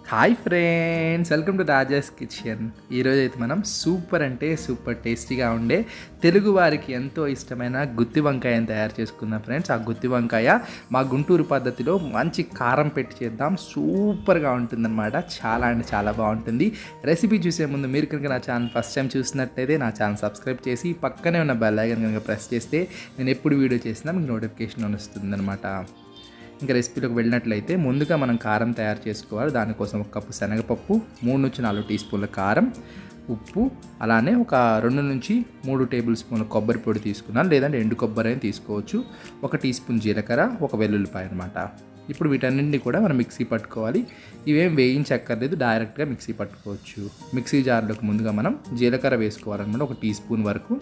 Hi friends welcome to Raja's kitchen ఈరోజు అయితే మనం సూపర్ అంటే సూపర్ టేస్టీగా ఉండే తెలుగు వారికి ఎంతో ఇష్టమైన గుత్తి వంకాయని తయారు చేసుకుందాం ఫ్రెండ్స్ ఆ గుత్తి వంకాయ మా గుంటూరు పద్ధతిలో మంచి కారం పెట్టి చేద్దాం సూపర్గా ఉంటుందన్నమాట చాలా అంటే చాలా బాగుంటుంది రెసిపీ చూసే ముందు మీరు కనుక నా ఛానల్ ఫస్ట్ టైం చూసినట్లయితే నా ఛానల్ సబ్స్క్రైబ్ చేసి పక్కనే ఉన్న బెల్ ఐకన్ కనుక ప్రెస్ చేస్తే నేను ఎప్పుడు వీడియో చేసినా మీకు నోటిఫికేషన్ వస్తుంది అనమాట ఇంకా రెసిపీలోకి వెళ్ళినట్లయితే ముందుగా మనం కారం తయారు చేసుకోవాలి దానికోసం ఒక కప్పు శనగపప్పు మూడు నుంచి నాలుగు టీ స్పూన్ల కారం ఉప్పు అలానే ఒక రెండు నుంచి మూడు టేబుల్ స్పూన్ల కొబ్బరి పొడి తీసుకున్నాను లేదంటే ఎండు కొబ్బరి అయినా తీసుకోవచ్చు ఒక టీ స్పూన్ జీలకర్ర ఒక వెల్లుల్లిపాయ అనమాట ఇప్పుడు వీటన్నింటినీ కూడా మనం మిక్సీ పట్టుకోవాలి ఇవేం వేయించక్కర్లేదు డైరెక్ట్గా మిక్సీ పట్టుకోవచ్చు మిక్సీ జార్లోకి ముందుగా మనం జీలకర్ర వేసుకోవాలన్నమాట ఒక టీ స్పూన్ వరకు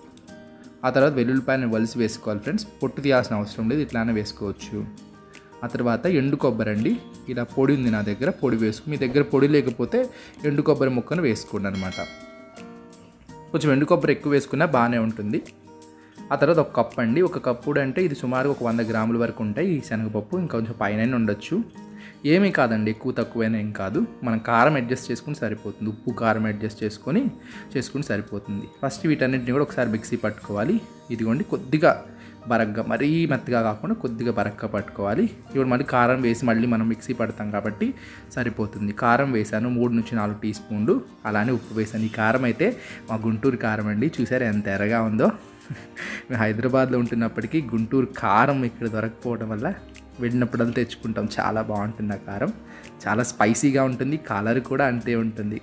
ఆ తర్వాత వెల్లుల్లిపాయని వలిసి వేసుకోవాలి ఫ్రెండ్స్ పొట్టు తీయాల్సిన అవసరం లేదు ఇట్లానే వేసుకోవచ్చు ఆ తర్వాత ఎండు కొబ్బరి అండి ఇలా పొడి ఉంది నా దగ్గర పొడి వేసుకు మీ దగ్గర పొడి లేకపోతే ఎండు కొబ్బరి ముక్కను వేసుకోండి అనమాట కొంచెం ఎండు కొబ్బరి ఎక్కువ వేసుకున్నా బాగానే ఉంటుంది ఆ తర్వాత ఒక కప్ అండి ఒక కప్పుడు అంటే ఇది సుమారు ఒక వంద గ్రాముల వరకు ఉంటాయి ఈ శనగపప్పు ఇంకొంచెం పైన ఉండొచ్చు ఏమీ కాదండి ఎక్కువ తక్కువైనా ఏం కాదు మనం కారం అడ్జస్ట్ చేసుకుని సరిపోతుంది ఉప్పు కారం అడ్జస్ట్ చేసుకొని చేసుకుని సరిపోతుంది ఫస్ట్ వీటన్నిటిని కూడా ఒకసారి మిక్సీ పట్టుకోవాలి ఇదిగోండి కొద్దిగా బరగ్గా మరీ మెత్తగా కాకుండా కొద్దిగా బరగ్గా పట్టుకోవాలి ఇప్పుడు మళ్ళీ కారం వేసి మళ్ళీ మనం మిక్సీ పడతాం కాబట్టి సరిపోతుంది కారం వేసాను మూడు నుంచి నాలుగు టీ స్పూన్లు అలానే ఉప్పు వేసాను ఈ కారం అయితే మా గుంటూరు కారం అండి చూసారా ఎంత ఎర్రగా ఉందో మేము హైదరాబాద్లో ఉంటున్నప్పటికీ గుంటూరు కారం ఇక్కడ దొరకపోవడం వల్ల వెళ్ళినప్పుడల్లా తెచ్చుకుంటాం చాలా బాగుంటుంది ఆ కారం చాలా స్పైసీగా ఉంటుంది కలర్ కూడా అంతే ఉంటుంది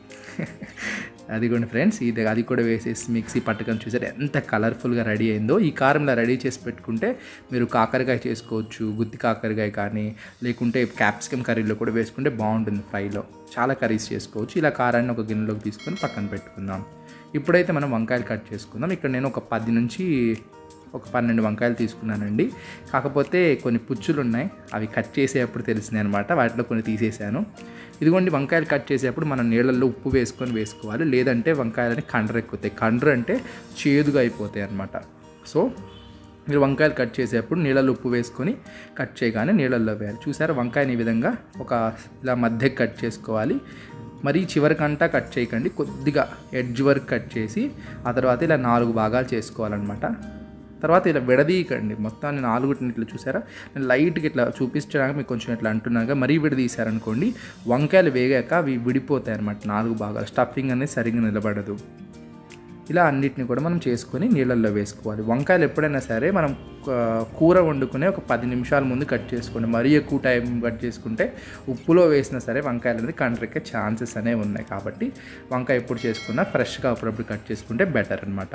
అది కూడా ఫ్రెండ్స్ ఇది అది కూడా వేసేసి మిక్సీ పట్టుకొని చూసారు ఎంత కలర్ఫుల్గా రెడీ అయిందో ఈ కారంలో రెడీ చేసి పెట్టుకుంటే మీరు కాకరకాయ చేసుకోవచ్చు గుత్తి కాకరకాయ కానీ లేకుంటే క్యాప్సికమ్ కర్రీలో కూడా వేసుకుంటే బాగుంటుంది ఫ్రైలో చాలా కర్రీస్ చేసుకోవచ్చు ఇలా కారాన్ని ఒక గిన్నెలోకి తీసుకొని పక్కన పెట్టుకుందాం ఇప్పుడైతే మనం వంకాయలు కట్ చేసుకుందాం ఇక్కడ నేను ఒక పది నుంచి ఒక పన్నెండు వంకాయలు తీసుకున్నానండి కాకపోతే కొన్ని పుచ్చులు ఉన్నాయి అవి కట్ చేసేటప్పుడు తెలిసినాయి అనమాట వాటిలో కొన్ని తీసేసాను ఇదిగోండి వంకాయలు కట్ చేసేటప్పుడు మనం నీళ్ళల్లో ఉప్పు వేసుకొని వేసుకోవాలి లేదంటే వంకాయలని కండ్ర ఎక్కుతాయి కండ్ర అంటే చేదుగా అయిపోతాయి అనమాట సో మీరు వంకాయలు కట్ చేసేటప్పుడు నీళ్ళల్లో ఉప్పు వేసుకొని కట్ చేయగానే నీళ్ళల్లో వేయాలి చూసారా వంకాయని ఈ విధంగా ఒక ఇలా మధ్యకి కట్ చేసుకోవాలి మరి చివరికంటా కట్ చేయకండి కొద్దిగా ఎడ్జ్ వరకు కట్ చేసి ఆ తర్వాత ఇలా నాలుగు భాగాలు చేసుకోవాలన్నమాట తర్వాత ఇలా విడదీయకండి మొత్తాన్ని నాలుగుటిని ఇట్లా చూసారా నేను లైట్గా ఇట్లా చూపించడానికి మీకు కొంచెం ఇట్లా అంటున్నాగా మరీ విడదీశారనుకోండి వంకాయలు వేగాక అవి విడిపోతాయి అనమాట నాలుగు భాగాలు స్టఫింగ్ అనేది సరిగ్గా నిలబడదు ఇలా అన్నిటిని కూడా మనం చేసుకొని నీళ్ళల్లో వేసుకోవాలి వంకాయలు ఎప్పుడైనా సరే మనం కూర వండుకునే ఒక పది నిమిషాల ముందు కట్ చేసుకోండి మరీ ఎక్కువ టైం కట్ చేసుకుంటే ఉప్పులో వేసినా సరే వంకాయలు అనేది కండ్రెక్కే ఛాన్సెస్ అనేవి ఉన్నాయి కాబట్టి వంకాయ ఎప్పుడు చేసుకున్నా ఫ్రెష్గా అప్పుడప్పుడు కట్ చేసుకుంటే బెటర్ అనమాట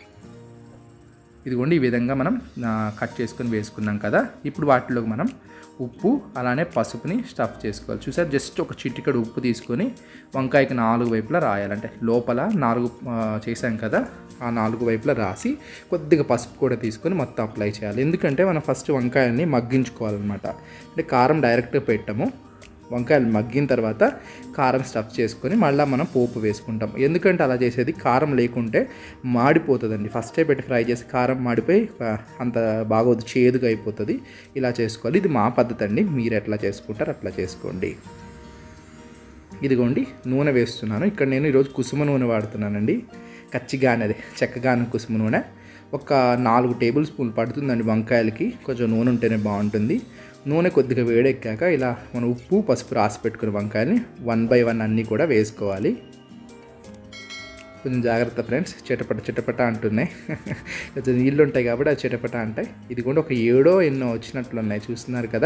ఇదిగోండి ఈ విధంగా మనం కట్ చేసుకొని వేసుకున్నాం కదా ఇప్పుడు వాటిలోకి మనం ఉప్పు అలానే పసుపుని స్టఫ్ చేసుకోవాలి చూసారు జస్ట్ ఒక చిటికడు ఉప్పు తీసుకొని వంకాయకి నాలుగు వైపులా రాయాలంటే లోపల నాలుగు చేసాం కదా ఆ నాలుగు వైపులా రాసి కొద్దిగా పసుపు కూడా తీసుకొని మొత్తం అప్లై చేయాలి ఎందుకంటే మనం ఫస్ట్ వంకాయల్ని మగ్గించుకోవాలన్నమాట అంటే కారం డైరెక్ట్గా పెట్టాము వంకాయలు మగ్గిన తర్వాత కారం స్టఫ్ చేసుకొని మళ్ళీ మనం పోపు వేసుకుంటాం ఎందుకంటే అలా చేసేది కారం లేకుంటే మాడిపోతుందండి ఫస్టే పెట్టి ఫ్రై చేసి కారం మాడిపోయి అంత బాగోదు చేదుగా అయిపోతుంది ఇలా చేసుకోవాలి ఇది మా పద్ధతి అండి మీరు ఎట్లా చేసుకుంటారు అట్లా చేసుకోండి ఇదిగోండి నూనె వేస్తున్నాను ఇక్కడ నేను ఈరోజు కుసుమ నూనె వాడుతున్నానండి కచ్చిగానది చెక్కగాన కుసుమ నూనె ఒక నాలుగు టేబుల్ స్పూన్లు పడుతుందండి వంకాయలకి కొంచెం నూనె ఉంటేనే బాగుంటుంది నూనె కొద్దిగా వేడెక్కాక ఇలా మనం ఉప్పు పసుపు రాసి పెట్టుకున్న వంకాయని వన్ బై వన్ అన్నీ కూడా వేసుకోవాలి కొంచెం జాగ్రత్త ఫ్రెండ్స్ చిటపట చిటపట అంటున్నాయి కొంచెం నీళ్ళు ఉంటాయి కాబట్టి అది చిటపట అంటాయి ఇది కూడా ఒక ఏడో ఎన్నో వచ్చినట్లు ఉన్నాయి చూస్తున్నారు కదా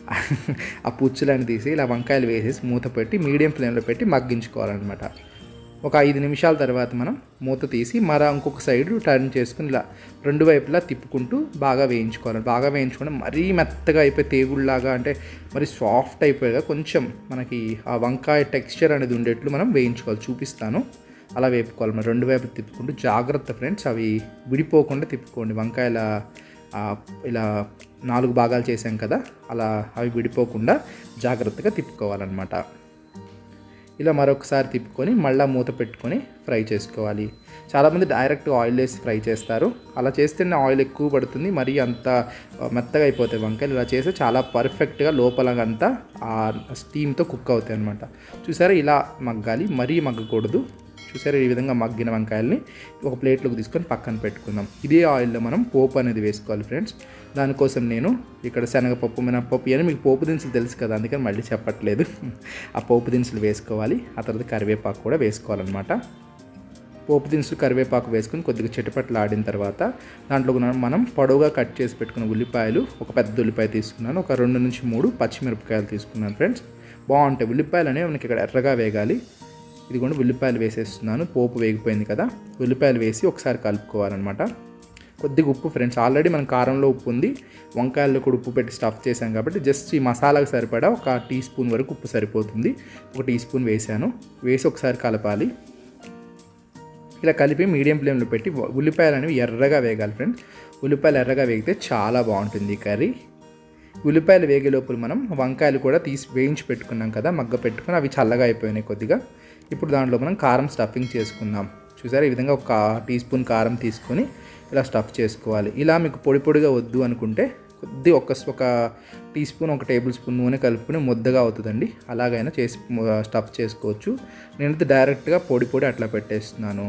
ఆ పుచ్చులని తీసి ఇలా వంకాయలు వేసేసి మూత పెట్టి మీడియం ఫ్లేమ్లో పెట్టి మగ్గించుకోవాలన్నమాట ఒక ఐదు నిమిషాల తర్వాత మనం మూత తీసి మర ఇంకొక సైడ్ టర్న్ చేసుకుని ఇలా రెండు వైపులా తిప్పుకుంటూ బాగా వేయించుకోవాలి బాగా వేయించుకుంటే మరీ మెత్తగా అయిపోయి తేగుళ్ళలాగా అంటే మరి సాఫ్ట్ అయిపోయేగా కొంచెం మనకి ఆ వంకాయ టెక్స్చర్ అనేది ఉండేట్లు మనం వేయించుకోవాలి చూపిస్తాను అలా వేపుకోవాలి మరి రెండు వైపు తిప్పుకుంటూ జాగ్రత్త ఫ్రెండ్స్ అవి విడిపోకుండా తిప్పుకోండి వంకాయల ఇలా నాలుగు భాగాలు చేసాం కదా అలా అవి విడిపోకుండా జాగ్రత్తగా తిప్పుకోవాలన్నమాట ఇలా మరొకసారి తిప్పుకొని మళ్ళీ మూత పెట్టుకొని ఫ్రై చేసుకోవాలి చాలామంది డైరెక్ట్ ఆయిల్ వేసి ఫ్రై చేస్తారు అలా చేస్తేనే ఆయిల్ ఎక్కువ పడుతుంది మరీ అంత ఆ, మెత్తగా అయిపోతాయి వంకాయలు ఇలా చేస్తే చాలా పర్ఫెక్ట్గా లోపలంతా ఆ స్టీమ్తో కుక్ అవుతాయి అనమాట చూసారా ఇలా మగ్గాలి మరీ మగ్గకూడదు చూసారా ఈ విధంగా మగ్గిన వంకాయల్ని ఒక ప్లేట్లోకి తీసుకొని పక్కన పెట్టుకుందాం ఇదే ఆయిల్లో మనం పోపు అనేది వేసుకోవాలి ఫ్రెండ్స్ దానికోసం నేను ఇక్కడ శనగపప్పు మినపప్పు ఇవన్నీ మీకు పోపు దినుసులు తెలుసు కదా అందుకని మళ్ళీ చెప్పట్లేదు ఆ పోపు దినుసులు వేసుకోవాలి ఆ తర్వాత కరివేపాకు కూడా వేసుకోవాలన్నమాట పోపు దినుసులు కరివేపాకు వేసుకుని కొద్దిగా చిటపట్లు ఆడిన తర్వాత దాంట్లో మనం- మనం పొడవుగా కట్ చేసి పెట్టుకున్న ఉల్లిపాయలు ఒక పెద్ద ఉల్లిపాయ తీసుకున్నాను ఒక రెండు నుంచి మూడు పచ్చిమిరపకాయలు తీసుకున్నాను ఫ్రెండ్స్ బాగుంటాయి ఉల్లిపాయలు అనేవి మనకి ఇక్కడ ఎర్రగా వేగాలి ఇదిగోండి ఉల్లిపాయలు వేసేస్తున్నాను పోపు వేగిపోయింది కదా ఉల్లిపాయలు వేసి ఒకసారి కలుపుకోవాలన్నమాట కొద్దిగా ఉప్పు ఫ్రెండ్స్ ఆల్రెడీ మన కారంలో ఉప్పు ఉంది వంకాయల్లో కూడా ఉప్పు పెట్టి స్టఫ్ చేశాం కాబట్టి జస్ట్ ఈ మసాలాకు సరిపడా ఒక టీ స్పూన్ వరకు ఉప్పు సరిపోతుంది ఒక టీ స్పూన్ వేసాను వేసి ఒకసారి కలపాలి ఇలా కలిపి మీడియం ఫ్లేమ్లో పెట్టి ఉల్లిపాయలు అనేవి ఎర్రగా వేగాలి ఫ్రెండ్స్ ఉల్లిపాయలు ఎర్రగా వేగితే చాలా బాగుంటుంది ఈ కర్రీ ఉల్లిపాయలు వేగే లోపల మనం వంకాయలు కూడా తీసి వేయించి పెట్టుకున్నాం కదా మగ్గ పెట్టుకుని అవి చల్లగా అయిపోయినాయి కొద్దిగా ఇప్పుడు దాంట్లో మనం కారం స్టఫింగ్ చేసుకుందాం చూసారా ఈ విధంగా ఒక టీ స్పూన్ కారం తీసుకొని ఇలా స్టఫ్ చేసుకోవాలి ఇలా మీకు పొడి పొడిగా వద్దు అనుకుంటే కొద్ది ఒక ఒక టీ స్పూన్ ఒక టేబుల్ స్పూన్ నూనె కలుపుకొని ముద్దగా అవుతుందండి అలాగైనా చేసి స్టఫ్ చేసుకోవచ్చు నేనైతే డైరెక్ట్గా పొడి పొడి అట్లా పెట్టేస్తున్నాను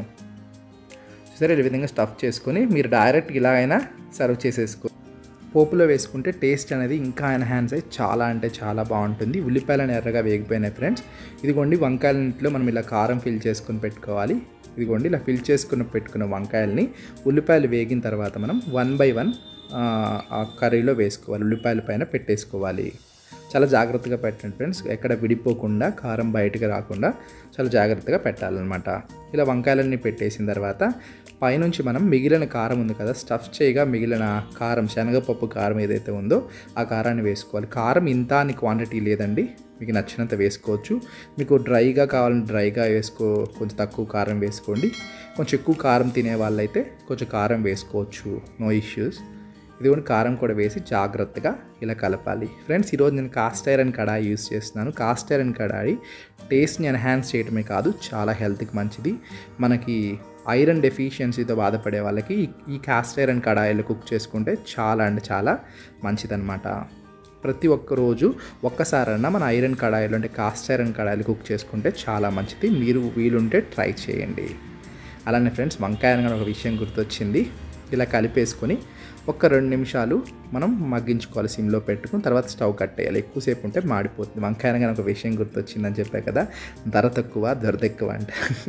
సరే ఈ విధంగా స్టఫ్ చేసుకొని మీరు డైరెక్ట్ ఇలా అయినా సర్వ్ చేసేసుకో పోపులో వేసుకుంటే టేస్ట్ అనేది ఇంకా ఎన్హాన్స్ అయ్యి చాలా అంటే చాలా బాగుంటుంది ఉల్లిపాయలను ఎర్రగా వేగిపోయినాయి ఫ్రెండ్స్ ఇదిగోండి వంకాయలన్నింటిలో మనం ఇలా కారం ఫిల్ చేసుకొని పెట్టుకోవాలి ఇదిగోండి ఇలా ఫిల్ చేసుకుని పెట్టుకున్న వంకాయల్ని ఉల్లిపాయలు వేగిన తర్వాత మనం వన్ బై వన్ ఆ కర్రీలో వేసుకోవాలి ఉల్లిపాయల పైన పెట్టేసుకోవాలి చాలా జాగ్రత్తగా పెట్టండి ఫ్రెండ్స్ ఎక్కడ విడిపోకుండా కారం బయటకు రాకుండా చాలా జాగ్రత్తగా పెట్టాలన్నమాట ఇలా వంకాయలన్నీ పెట్టేసిన తర్వాత పైనుంచి మనం మిగిలిన కారం ఉంది కదా స్టఫ్ చేయగా మిగిలిన కారం శనగపప్పు కారం ఏదైతే ఉందో ఆ కారాన్ని వేసుకోవాలి కారం ఇంత అని క్వాంటిటీ లేదండి మీకు నచ్చినంత వేసుకోవచ్చు మీకు డ్రైగా కావాలంటే డ్రైగా వేసుకో కొంచెం తక్కువ కారం వేసుకోండి కొంచెం ఎక్కువ కారం తినే వాళ్ళైతే కొంచెం కారం వేసుకోవచ్చు నో ఇష్యూస్ ఇది కూడా కారం కూడా వేసి జాగ్రత్తగా ఇలా కలపాలి ఫ్రెండ్స్ ఈరోజు నేను కాస్ట్ ఐరన్ కడాయి యూస్ చేస్తున్నాను కాస్ట్ ఐరన్ కడాయి టేస్ట్ని ఎన్హాన్స్ చేయడమే కాదు చాలా హెల్త్కి మంచిది మనకి ఐరన్ డెఫిషియన్సీతో బాధపడే వాళ్ళకి ఈ- ఈ కాస్ట్ ఐరన్ కడాయిలు కుక్ చేసుకుంటే చాలా అంటే చాలా మంచిదన్నమాట ప్రతి ఒక్క రోజు ఒక్కసారన్నా మన ఐరన్ కడాయిలు అంటే కాస్ట్ ఐరన్ కడాయిలు కుక్ చేసుకుంటే చాలా మంచిది మీరు వీలుంటే ట్రై చేయండి అలానే ఫ్రెండ్స్ వంకాయ అనగానే ఒక విషయం గుర్తొచ్చింది ఇలా కలిపేసుకొని ఒక రెండు నిమిషాలు మనం మగ్గించుకోవాలి సిమ్లో పెట్టుకుని తర్వాత స్టవ్ కట్టేయాలి ఎక్కువసేపు ఉంటే మాడిపోతుంది వంకాయ అనగానే ఒక విషయం గుర్తొచ్చిందని చెప్పా కదా ధర తక్కువ దొరద ఎక్కువ అంట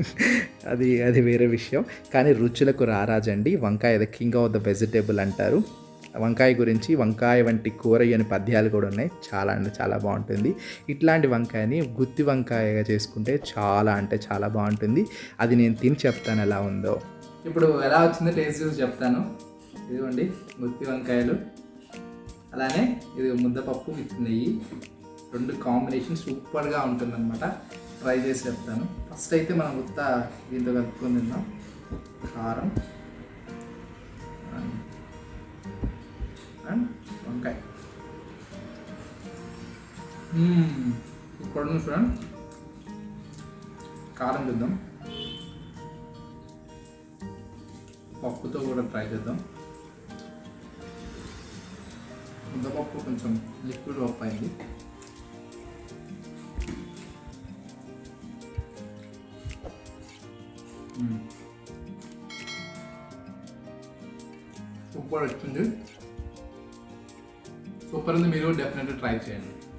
అది అది వేరే విషయం కానీ రుచులకు రారాజండి వంకాయ the king of the vegetable అంటారు వంకాయ గురించి వంకాయ వంటి కూర అని పద్యాలు కూడా ఉన్నాయి చాలా అంటే చాలా బాగుంటుంది ఇట్లాంటి వంకాయని గుత్తి వంకాయగా చేసుకుంటే చాలా అంటే చాలా బాగుంటుంది అది నేను తిని చెప్తాను ఎలా ఉందో ఇప్పుడు ఎలా వచ్చిందో టేస్ట్ చూసి చెప్తాను ఇదిగోండి గుత్తి వంకాయలు అలానే ఇది ముద్దపప్పు విత్ నెయ్యి రెండు కాంబినేషన్ సూపర్గా ఉంటుందన్నమాట ట్రై చేసి చెప్తాను ఫస్ట్ అయితే మనం గుత్త దీంతో కలుపుకొని తిందాం కారం అండ్ అండ్ వంకాయ ఇప్పుడు ఫ్రెండ్ కారం చూద్దాం పప్పుతో కూడా ట్రై చేద్దాం ముద్దపప్పు కొంచెం లిక్విడ్ పప్పు అయింది మ్మ్. సూపర్ వచ్చింది సూపర్ ఉంది మీరు డెఫినెట్గా ట్రై చేయండి